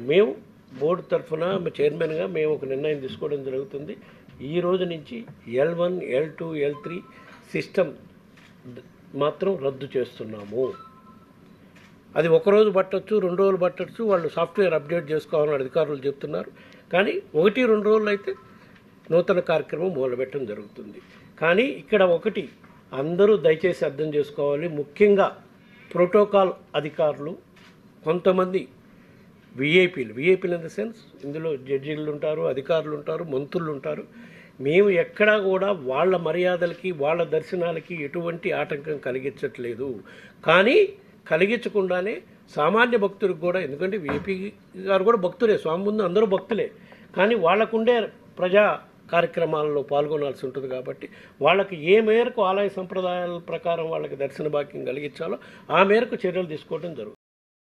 మేము బోర్డు తరఫున చైర్మన్గా మేము ఒక నిర్ణయం తీసుకోవడం జరుగుతుంది ఈ రోజు నుంచి L one L two L three system మాత్రం రద్దు చేస్తున్నాము అది ఒక రోజు పట్టొచ్చు రెండు రోజులు పట్టొచ్చు వాళ్ళు సాఫ్ట్వేర్ అప్డేట్ చేసుకోవాలని అధికారులు చెప్తున్నారు కానీ ఒకటి రెండు రోజులు అయితే నూతన కార్యక్రమం మొదలుపెట్టడం జరుగుతుంది కానీ ఇక్కడ ఒకటి అందరూ దయచేసి అర్థం చేసుకోవాలి ముఖ్యంగా ప్రోటోకాల్ అధికారులు కొంతమంది విఐపీలు విఐపీలు ఇన్ ద సెన్స్ ఇందులో జడ్జీలు ఉంటారు అధికారులు ఉంటారు మంత్రులు ఉంటారు మేము ఎక్కడా కూడా వాళ్ళ మర్యాదలకి వాళ్ళ దర్శనాలకి ఎటువంటి ఆటంకం కలిగించట్లేదు కానీ కలిగించకుండానే సామాన్య భక్తులకు కూడా ఎందుకంటే విఐపీ గారు కూడా భక్తులే స్వామి ముందు అందరూ భక్తులే కానీ వాళ్ళకుండే ప్రజా కార్యక్రమాల్లో పాల్గొనాల్సి ఉంటుంది కాబట్టి వాళ్ళకి ఏ మేరకు ఆలయ సంప్రదాయాల ప్రకారం వాళ్ళకి దర్శన భాగ్యం కలిగించాలో ఆ మేరకు చర్యలు తీసుకోవడం జరుగుతుంది